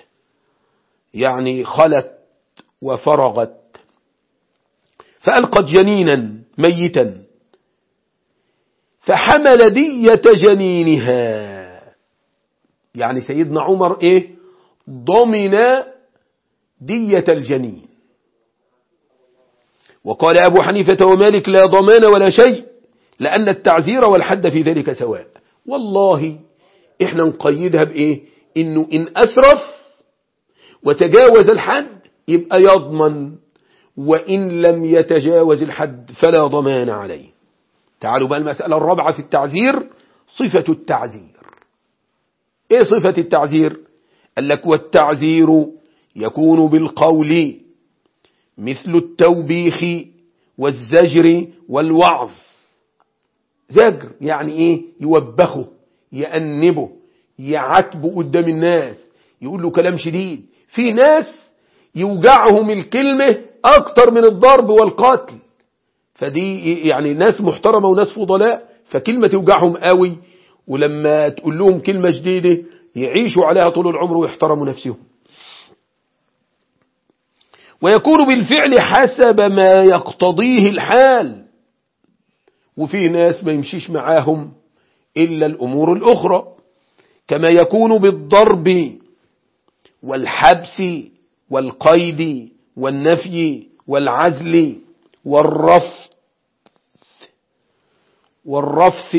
يعني خلت وفرغت فألقت جنينا ميتا فحمل دية جنينها يعني سيدنا عمر ايه ضمن دية الجنين وقال أبو حنيفة ومالك لا ضمان ولا شيء لأن التعزير والحد في ذلك سواء والله احنا نقيدها بإيه إنه إن أسرف وتجاوز الحد يبقى يضمن وإن لم يتجاوز الحد فلا ضمان عليه تعالوا بقى المسألة الرابعة في التعزير صفة التعزير ايه صفة التعزير قال لك والتعزير يكون بالقول مثل التوبيخ والزجر والوعظ زجر يعني ايه يوبخه يأنبه يعاتبه قدام الناس يقول له كلام شديد في ناس يوجعهم الكلمة أكتر من الضرب والقتل فدي يعني ناس محترمة وناس فضلاء فكلمة توجعهم قوي ولما تقول لهم كلمة جديدة يعيشوا عليها طول العمر ويحترموا نفسهم ويكون بالفعل حسب ما يقتضيه الحال وفي ناس ما يمشيش معاهم إلا الأمور الأخرى كما يكون بالضرب والحبس والقيد والنفي والعزل والرفض والرفث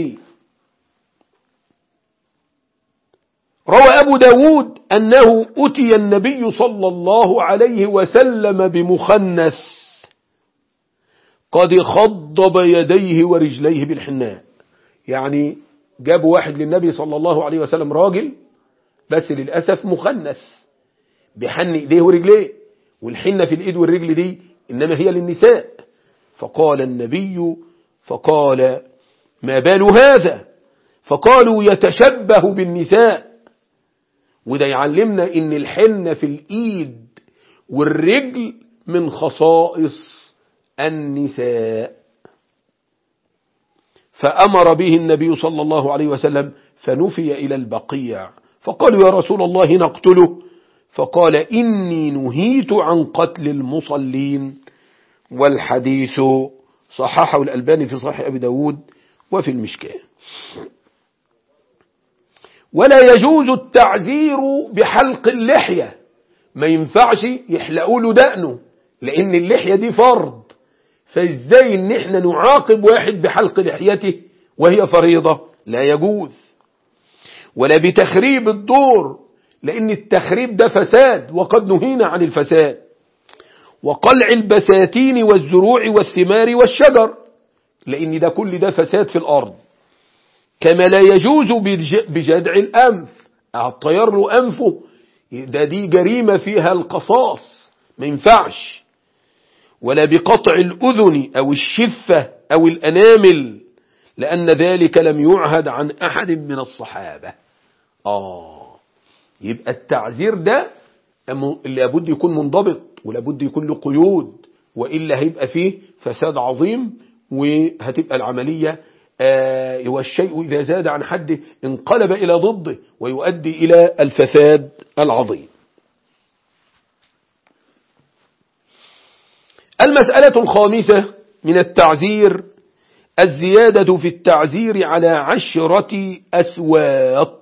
روى أبو داود أنه أتي النبي صلى الله عليه وسلم بمخنث قد خضب يديه ورجليه بالحناء يعني جاب واحد للنبي صلى الله عليه وسلم راجل بس للأسف مخنث بحن ايديه ورجليه والحنة في الايد والرجل دي انما هي للنساء فقال النبي فقال ما بال هذا فقالوا يتشبه بالنساء وده يعلمنا ان الحنة في الايد والرجل من خصائص النساء فأمر به النبي صلى الله عليه وسلم فنفي إلى البقيع فقالوا يا رسول الله نقتله فقال إني نهيت عن قتل المصلين والحديث صححه الألباني في صحيح أبي داود وفي المشكاة ولا يجوز التعذير بحلق اللحية ما ينفعش يحلقوا له دقنه لأن اللحية دي فرض فازاي ان احنا نعاقب واحد بحلق لحيته وهي فريضة لا يجوز ولا بتخريب الدور لان التخريب ده فساد وقد نهينا عن الفساد وقلع البساتين والزروع والثمار والشجر لان ده كل ده فساد في الارض كما لا يجوز بجدع الانف الطيار له انفه ده دي جريمة فيها القصاص ما ينفعش ولا بقطع الأذن أو الشفة أو الأنامل لأن ذلك لم يعهد عن أحد من الصحابة آه يبقى التعذير ده لابد يكون منضبط ولابد يكون له قيود وإلا هيبقى فيه فساد عظيم وهتبقى العملية آه والشيء إذا زاد عن حده انقلب إلى ضده ويؤدي إلى الفساد العظيم المسألة الخامسة من التعزير الزيادة في التعزير على عشرة أسواط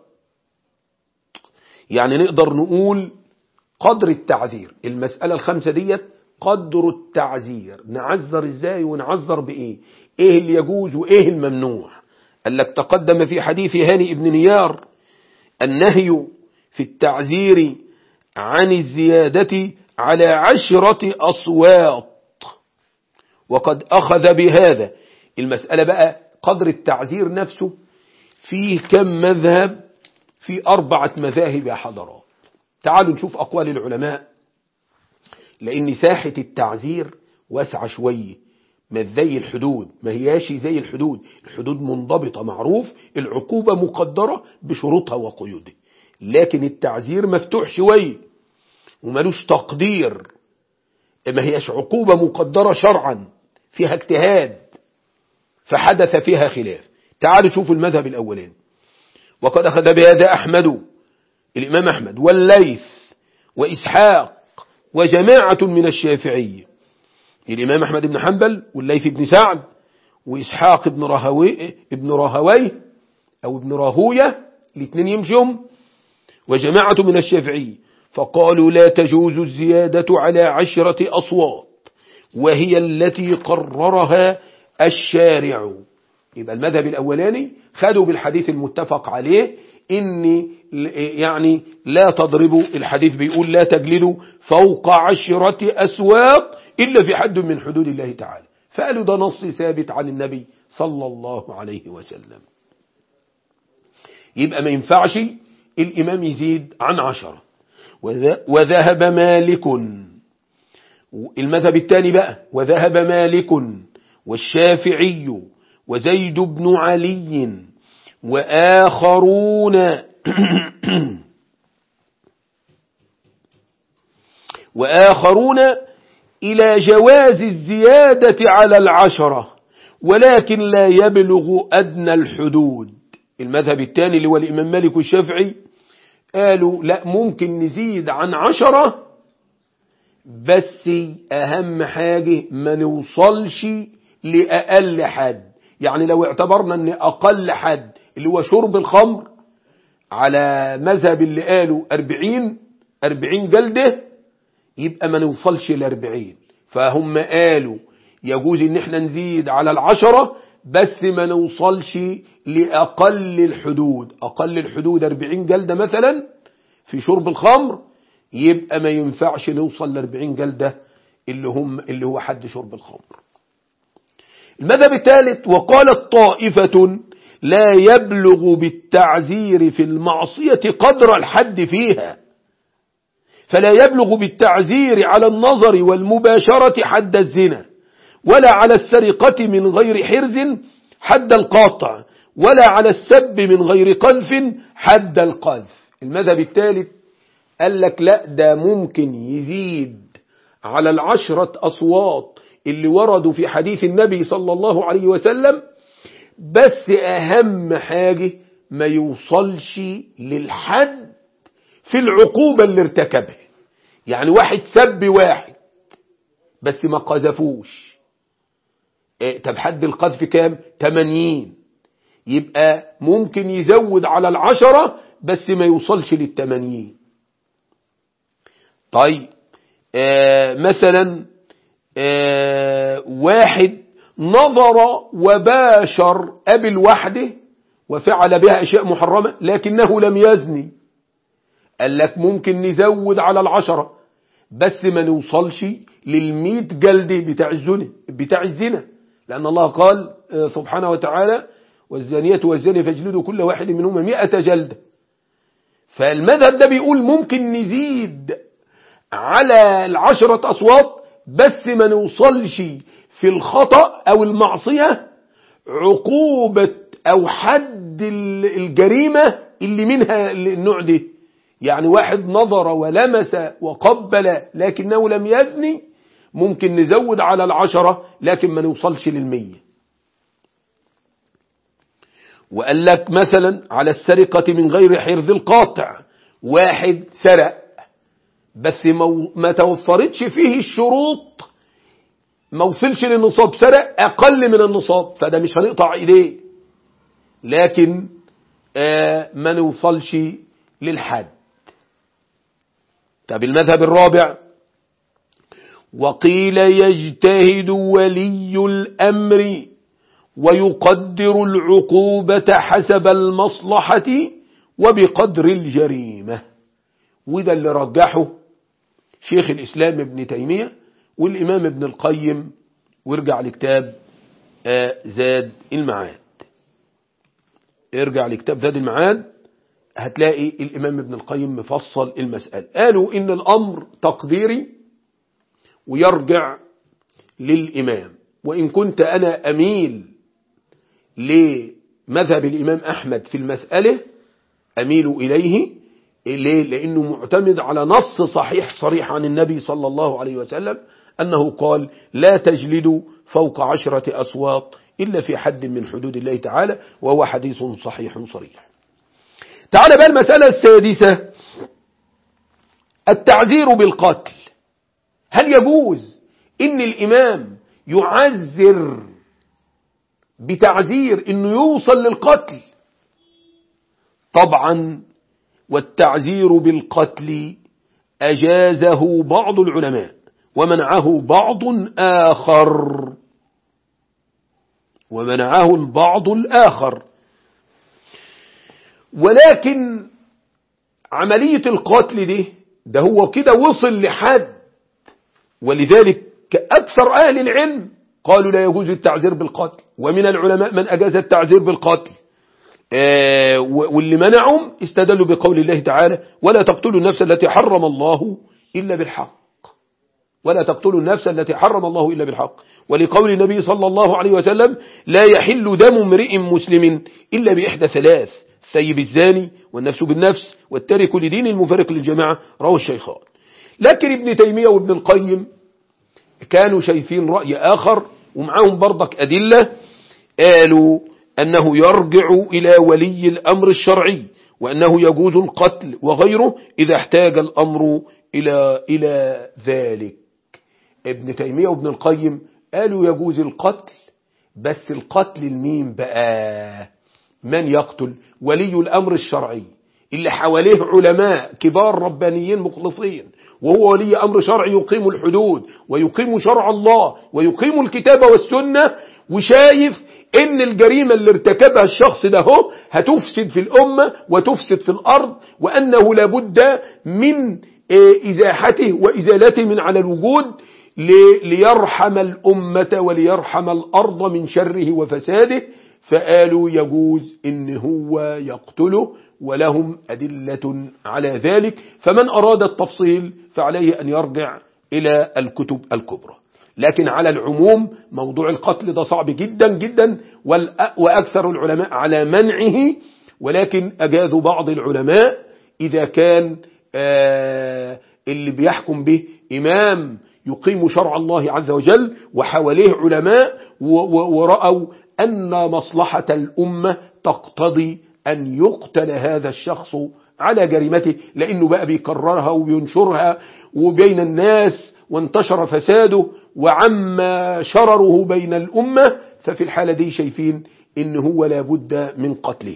يعني نقدر نقول قدر التعزير المسألة الخامسة ديت قدر التعزير نعذر ازاي ونعذر بايه ايه اللي يجوز وايه الممنوع قال لك تقدم في حديث هاني ابن نيار النهي في التعزير عن الزيادة على عشرة أصوات وقد أخذ بهذا المسألة بقى قدر التعزير نفسه فيه كم مذهب في أربعة مذاهب يا حضرات تعالوا نشوف أقوال العلماء لأن ساحة التعزير واسعة شوية ما زي الحدود ما هياش زي الحدود الحدود منضبطة معروف العقوبة مقدرة بشروطها وقيودها لكن التعزير مفتوح شوية وملوش تقدير ما هياش عقوبة مقدرة شرعا فيها اجتهاد فحدث فيها خلاف تعالوا شوفوا المذهب الأولاني وقد أخذ بهذا أحمد الإمام أحمد والليث وإسحاق وجماعة من الشافعية الإمام أحمد بن حنبل والليث بن سعد وإسحاق بن رهوي ابن رهوي أو ابن راهوية الاثنين يمشهم وجماعة من الشافعية فقالوا لا تجوز الزيادة على عشرة أصوات وهي التي قررها الشارع يبقى المذهب الأولاني خدوا بالحديث المتفق عليه إن يعني لا تضربوا الحديث بيقول لا تجلدوا فوق عشرة أسواق إلا في حد من حدود الله تعالى فقالوا ده نص ثابت عن النبي صلى الله عليه وسلم يبقى ما ينفعش الإمام يزيد عن عشرة وذهب مالك المذهب الثاني بقى وذهب مالك والشافعي وزيد بن علي وآخرون وآخرون إلى جواز الزيادة على العشرة ولكن لا يبلغ أدنى الحدود المذهب الثاني اللي هو الإمام مالك والشافعي قالوا لا ممكن نزيد عن عشرة بس أهم حاجة ما نوصلش لأقل حد يعني لو اعتبرنا أن أقل حد اللي هو شرب الخمر على مذهب اللي قالوا أربعين أربعين جلدة يبقى ما نوصلش لأربعين فهم قالوا يجوز ان احنا نزيد على العشرة بس ما نوصلش لأقل الحدود أقل الحدود 40 جلدة مثلا في شرب الخمر يبقى ما ينفعش نوصل ل 40 جلدة اللي هم اللي هو حد شرب الخمر المذهب الثالث وقالت طائفة لا يبلغ بالتعزير في المعصية قدر الحد فيها فلا يبلغ بالتعزير على النظر والمباشرة حد الزنا ولا على السرقة من غير حرز حد القاطع ولا على السب من غير قذف حد القذف المذهب الثالث قال لك لا ده ممكن يزيد على العشرة أصوات اللي وردوا في حديث النبي صلى الله عليه وسلم بس أهم حاجة ما يوصلش للحد في العقوبة اللي ارتكبها يعني واحد سب واحد بس ما قذفوش إيه طب حد القذف كام 80 يبقى ممكن يزود على العشرة بس ما يوصلش للتمانين طيب آه مثلا آه واحد نظر وباشر أبي الوحده وفعل بها أشياء محرمة لكنه لم يزني قال لك ممكن نزود على العشرة بس ما نوصلش للميت جلد بتاع الزنا بتاع الزنا لأن الله قال سبحانه وتعالى والزانية والزاني فاجلدوا كل واحد منهما مئة جلدة فالمذهب ده بيقول ممكن نزيد على العشرة أصوات بس ما نوصلش في الخطأ أو المعصية عقوبة أو حد الجريمة اللي منها النوع ده يعني واحد نظر ولمس وقبل لكنه لم يزني ممكن نزود على العشرة لكن ما نوصلش للمية وقال لك مثلا على السرقة من غير حرز القاطع واحد سرق بس ما توفرتش فيه الشروط ما وصلش للنصاب سرق أقل من النصاب فده مش هنقطع إيديه لكن آه ما نوصلش للحد طب المذهب الرابع وقيل يجتهد ولي الأمر ويقدر العقوبة حسب المصلحة وبقدر الجريمة وده اللي رجحه شيخ الإسلام ابن تيمية والإمام ابن القيم وارجع لكتاب زاد المعاد ارجع لكتاب زاد المعاد هتلاقي الإمام ابن القيم مفصل المسألة قالوا إن الأمر تقديري ويرجع للإمام وإن كنت أنا أميل لمذهب الإمام أحمد في المسألة أميل إليه ليه؟ لأنه معتمد على نص صحيح صريح عن النبي صلى الله عليه وسلم أنه قال لا تجلدوا فوق عشرة أصوات إلا في حد من حدود الله تعالى وهو حديث صحيح صريح تعال بقى المسألة السادسة التعذير بالقتل هل يجوز إن الإمام يعذر بتعذير إنه يوصل للقتل طبعا والتعذير بالقتل أجازه بعض العلماء ومنعه بعض آخر ومنعه البعض الآخر ولكن عملية القتل دي ده هو كده وصل لحد ولذلك أكثر أهل العلم قالوا لا يجوز التعذير بالقتل ومن العلماء من أجاز التعذير بالقتل آه واللي منعهم استدلوا بقول الله تعالى ولا تقتلوا النفس التي حرم الله إلا بالحق ولا تقتلوا النفس التي حرم الله إلا بالحق ولقول النبي صلى الله عليه وسلم لا يحل دم امرئ مسلم إلا بإحدى ثلاث السيب الزاني والنفس بالنفس والترك لدين المفارق للجماعة رواه الشيخان لكن ابن تيمية وابن القيم كانوا شايفين رأي آخر ومعاهم برضك أدلة قالوا أنه يرجع إلى ولي الأمر الشرعي وأنه يجوز القتل وغيره إذا احتاج الأمر إلى, إلى ذلك ابن تيمية وابن القيم قالوا يجوز القتل بس القتل المين بقى من يقتل ولي الأمر الشرعي اللي حواليه علماء كبار ربانيين مخلصين وهو ولي أمر شرعي يقيم الحدود ويقيم شرع الله ويقيم الكتاب والسنة وشايف ان الجريمة اللي ارتكبها الشخص ده هو هتفسد في الأمة وتفسد في الأرض وأنه لابد من إزاحته وإزالته من على الوجود ليرحم الأمة وليرحم الأرض من شره وفساده فقالوا يجوز إن هو يقتله ولهم أدلة على ذلك فمن أراد التفصيل فعليه أن يرجع إلى الكتب الكبرى لكن على العموم موضوع القتل ده صعب جدا جدا وأكثر العلماء على منعه ولكن أجازوا بعض العلماء إذا كان اللي بيحكم به إمام يقيم شرع الله عز وجل وحواليه علماء ورأوا أن مصلحة الأمة تقتضي أن يقتل هذا الشخص على جريمته لأنه بقى بيكررها وبينشرها وبين الناس وانتشر فساده وعم شرره بين الأمة ففي الحالة دي شايفين إن هو لابد من قتله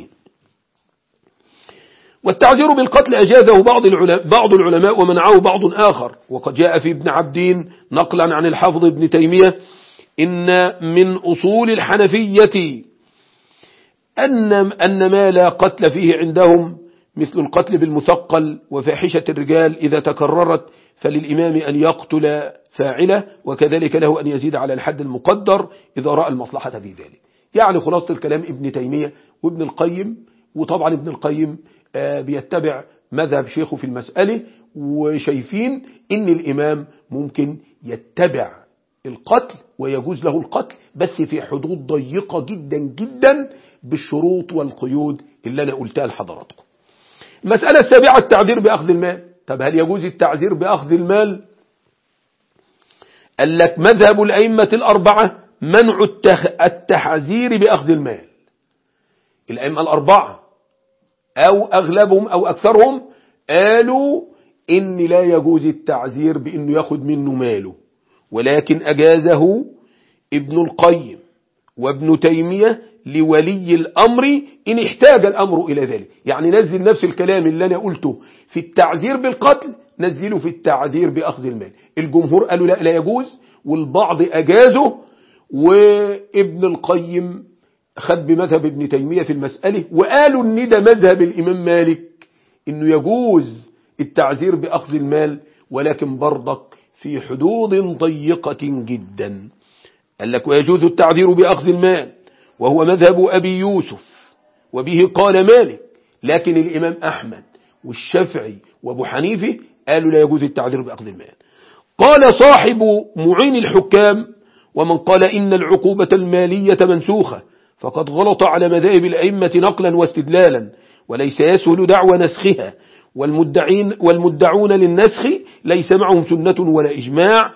والتعذير بالقتل أجازه بعض العلماء, بعض العلماء ومنعه بعض آخر وقد جاء في ابن عبدين نقلا عن الحافظ ابن تيمية إن من أصول الحنفية أن, أن ما لا قتل فيه عندهم مثل القتل بالمثقل وفاحشة الرجال إذا تكررت فللإمام أن يقتل فاعله وكذلك له أن يزيد على الحد المقدر إذا رأى المصلحة في ذلك يعني خلاصة الكلام ابن تيمية وابن القيم وطبعا ابن القيم بيتبع مذهب شيخه في المسألة وشايفين ان الإمام ممكن يتبع القتل ويجوز له القتل بس في حدود ضيقة جدا جدا بالشروط والقيود اللي أنا قلتها لحضراتكم المسألة السابعة التعذير بأخذ المال طب هل يجوز التعذير بأخذ المال قال لك مذهب الأئمة الأربعة منع التحذير بأخذ المال الأئمة الأربعة أو أغلبهم أو أكثرهم قالوا إن لا يجوز التعذير بأنه ياخد منه ماله ولكن أجازه ابن القيم وابن تيمية لولي الأمر إن احتاج الأمر إلى ذلك يعني نزل نفس الكلام اللي أنا قلته في التعذير بالقتل نزله في التعذير بأخذ المال الجمهور قالوا لا لا يجوز والبعض أجازه وابن القيم خد بمذهب ابن تيمية في المسألة وقالوا ان ده مذهب الإمام مالك انه يجوز التعذير بأخذ المال ولكن برضك في حدود ضيقة جدا قال لك ويجوز التعذير بأخذ المال وهو مذهب أبي يوسف وبه قال مالك لكن الإمام أحمد والشافعي وابو حنيفة قالوا لا يجوز التعذير بأخذ المال قال صاحب معين الحكام ومن قال إن العقوبة المالية منسوخة فقد غلط على مذاهب الأئمة نقلا واستدلالا وليس يسهل دعوى نسخها والمدعين والمدعون للنسخ ليس معهم سنة ولا إجماع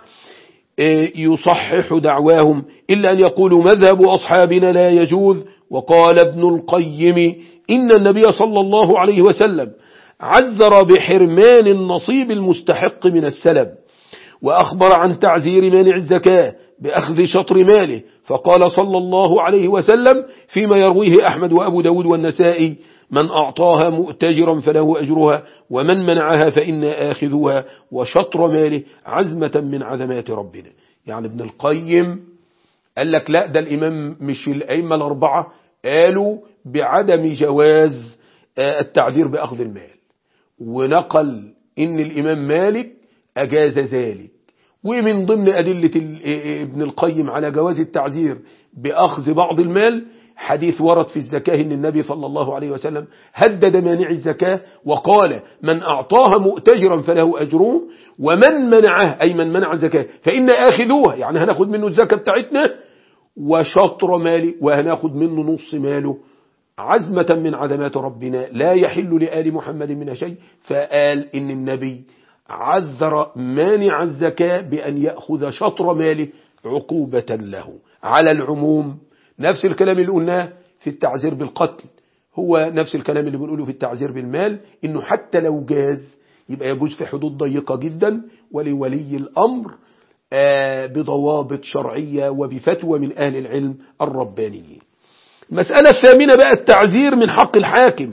يصحح دعواهم إلا أن يقولوا مذهب أصحابنا لا يجوز وقال ابن القيم إن النبي صلى الله عليه وسلم عذر بحرمان النصيب المستحق من السلب وأخبر عن تعزير مانع الزكاة بأخذ شطر ماله فقال صلى الله عليه وسلم فيما يرويه أحمد وأبو داود والنسائي من أعطاها مؤتجرا فله أجرها ومن منعها فإنا آخذها وشطر ماله عزمة من عزمات ربنا يعني ابن القيم قال لك لا ده الإمام مش الأئمة الأربعة قالوا بعدم جواز التعذير بأخذ المال ونقل إن الإمام مالك أجاز ذلك ومن ضمن أدلة ابن القيم على جواز التعزير بأخذ بعض المال حديث ورد في الزكاة إن النبي صلى الله عليه وسلم هدد مانع الزكاة وقال من أعطاها مؤتجرا فله أجره ومن منعه أي من منع الزكاة فإن آخذوها يعني هناخد منه الزكاة بتاعتنا وشطر مالي وهناخد منه نص ماله عزمة من عزمات ربنا لا يحل لآل محمد من شيء فقال إن النبي عذر مانع الزكاة بأن يأخذ شطر ماله عقوبة له على العموم نفس الكلام اللي قلناه في التعزير بالقتل هو نفس الكلام اللي بنقوله في التعزير بالمال إنه حتى لو جاز يبقى يجوز في حدود ضيقة جدا ولولي الأمر بضوابط شرعية وبفتوى من أهل العلم الربانيين المسألة الثامنة بقى التعزير من حق الحاكم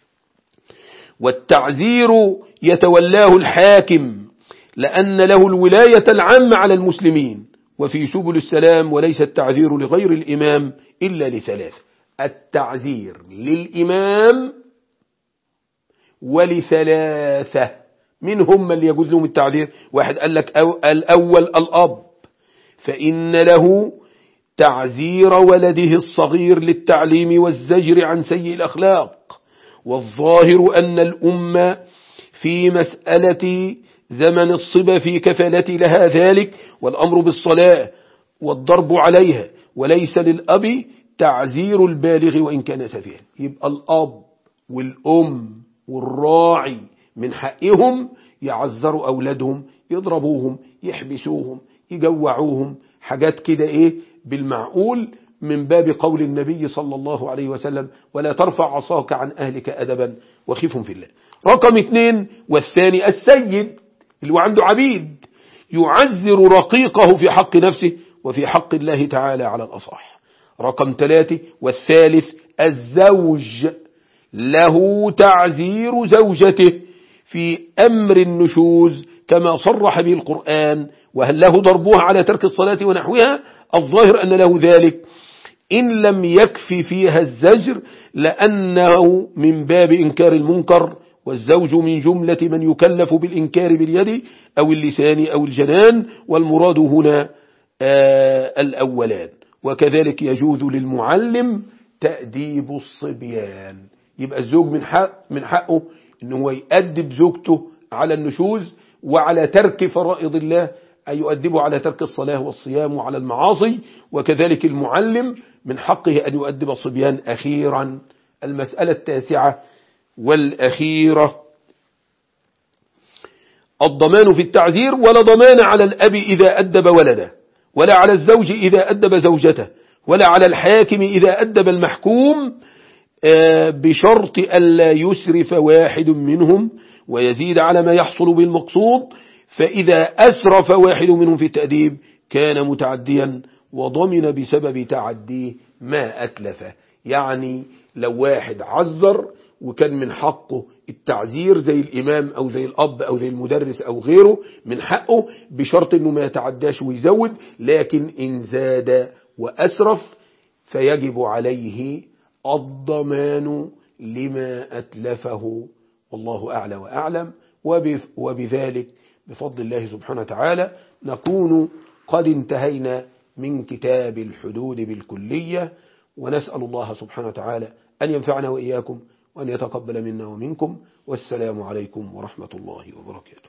والتعزير يتولاه الحاكم لأن له الولاية العامة على المسلمين وفي سبل السلام وليس التعذير لغير الإمام إلا لثلاث التعزير للإمام ولثلاثة من هم اللي يجوز لهم التعذير واحد قال لك أو الأول الأب فإن له تعزير ولده الصغير للتعليم والزجر عن سيء الأخلاق والظاهر أن الأمة في مسألة زمن الصبا في كفالة لها ذلك والأمر بالصلاة والضرب عليها وليس للأب تعزير البالغ وإن كان سفيها يبقى الأب والأم والراعي من حقهم يعذروا أولادهم يضربوهم يحبسوهم يجوعوهم حاجات كده إيه بالمعقول من باب قول النبي صلى الله عليه وسلم ولا ترفع عصاك عن أهلك أدبا وخيفهم في الله رقم اثنين والثاني السيد اللي هو عنده عبيد يعزر رقيقه في حق نفسه وفي حق الله تعالى على الأصح رقم ثلاثة والثالث الزوج له تعزير زوجته في أمر النشوز كما صرح به القرآن وهل له ضربها على ترك الصلاة ونحوها الظاهر أن له ذلك إن لم يكفي فيها الزجر لأنه من باب إنكار المنكر والزوج من جملة من يكلف بالإنكار باليد أو اللسان أو الجنان والمراد هنا آه الأولان وكذلك يجوز للمعلم تأديب الصبيان يبقى الزوج من حق من حقه ان هو يأدب زوجته على النشوز وعلى ترك فرائض الله أن يؤدبه على ترك الصلاة والصيام وعلى المعاصي وكذلك المعلم من حقه أن يؤدب الصبيان أخيرا المسألة التاسعة والأخيرة الضمان في التعزير ولا ضمان على الأب إذا أدب ولده ولا على الزوج إذا أدب زوجته ولا على الحاكم إذا أدب المحكوم بشرط ألا يسرف واحد منهم ويزيد على ما يحصل بالمقصود فإذا أسرف واحد منهم في التأديب كان متعديا وضمن بسبب تعديه ما أتلفه يعني لو واحد عذر وكان من حقه التعزير زي الإمام أو زي الأب أو زي المدرس أو غيره من حقه بشرط أنه ما يتعداش ويزود لكن إن زاد وأسرف فيجب عليه الضمان لما أتلفه والله أعلى وأعلم وبذلك بفضل الله سبحانه وتعالى نكون قد انتهينا من كتاب الحدود بالكلية ونسأل الله سبحانه وتعالى أن ينفعنا وإياكم وأن يتقبل منا ومنكم والسلام عليكم ورحمة الله وبركاته